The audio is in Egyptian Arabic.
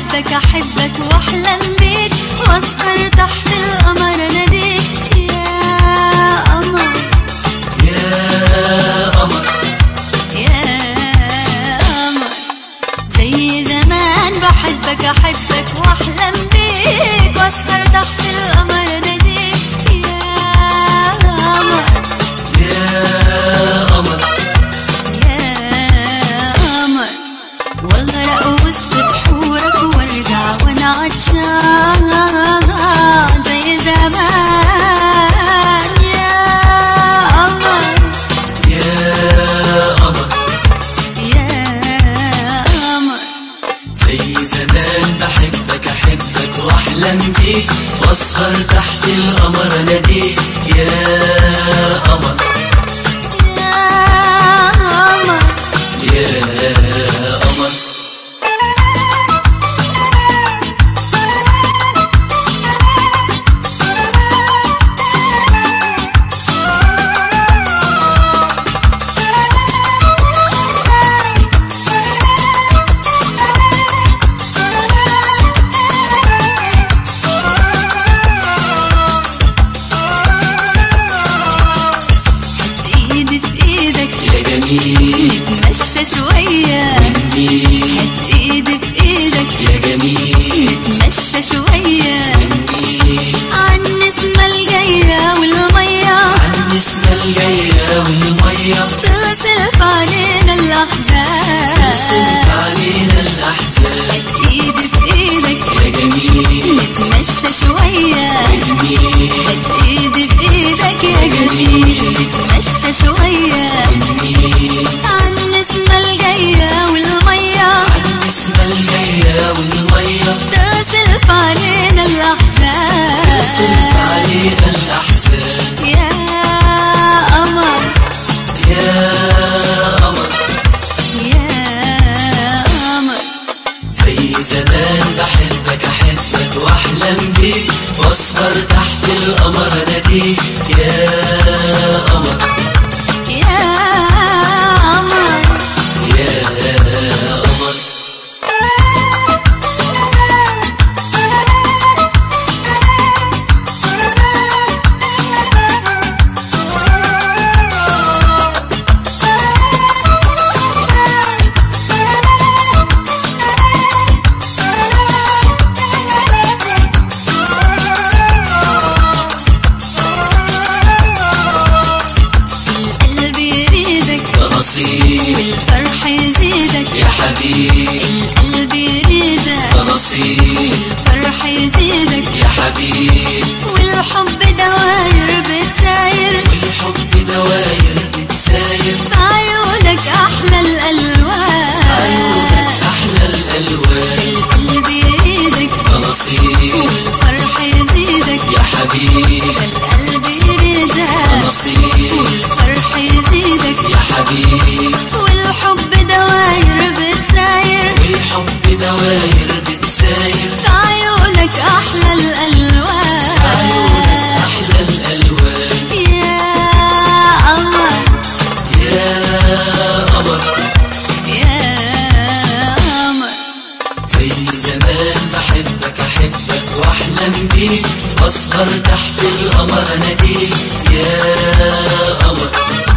بحبك احبك واحلم بيك واسهر تحت القمر ناديك يا قمر يا قمر يا قمر زي زمان بحبك احبك واحلم بيك واسهر تحت القمر ناديك يا قمر يا قمر يا قمر واغرق وسط بحورك وارجع وانا عطشان زي زمان يا قمر يا قمر يا قمر زي زمان بحبك احبك واحلم بيك واسهر تحت القمر اناديك يا قمر يا قمر يا قمر ايدي في ايدك يا جميل نتمشى شوية جميل هات ايدي في ايدك يا جميل نتمشى شوية جميل عن النسمة الجاية والمية عن النسمة الجاية والمية تغسل في علينا ترسم الأحزان علينا الأحزان ايدي في ايدك يا جميل نتمشى شوية جميل هات ايدي في ايدك يا جميل نتمشى شوية جميل عن النسمة الجاية والمية عن النسمة الجاية والمية تغسل في علينا ترسم الأحزان علينا الأحزان يا قمر يا قمر يا قمر زي زمان بحبك أحبك وأحلم بيك وأسهر تحت القمر أناديك يا قمر يا قمر يا قمر القلب يريدك ده نصيب والفرح يزيدك يا حبيب القلب يريدك ده نصيب والفرح يزيدك يا حبيب والحب دواير بتساير والحب دواير بتساير في عيونك أحلى الألوان عيونك أحلى الألوان القلب يريدك ده نصيب والفرح يزيدك يا حبيب القلب يريدك ده نصيب والفرح يزيدك يا حبيب والحب دواير بتساير والحب دواير بتساير في عيونك أحلى الألوان عيونك أحلى الألوان يا قمر يا قمر يا قمر زي زمان بحبك أحبك وأحلم بيك وأسهر تحت القمر أناديك يا قمر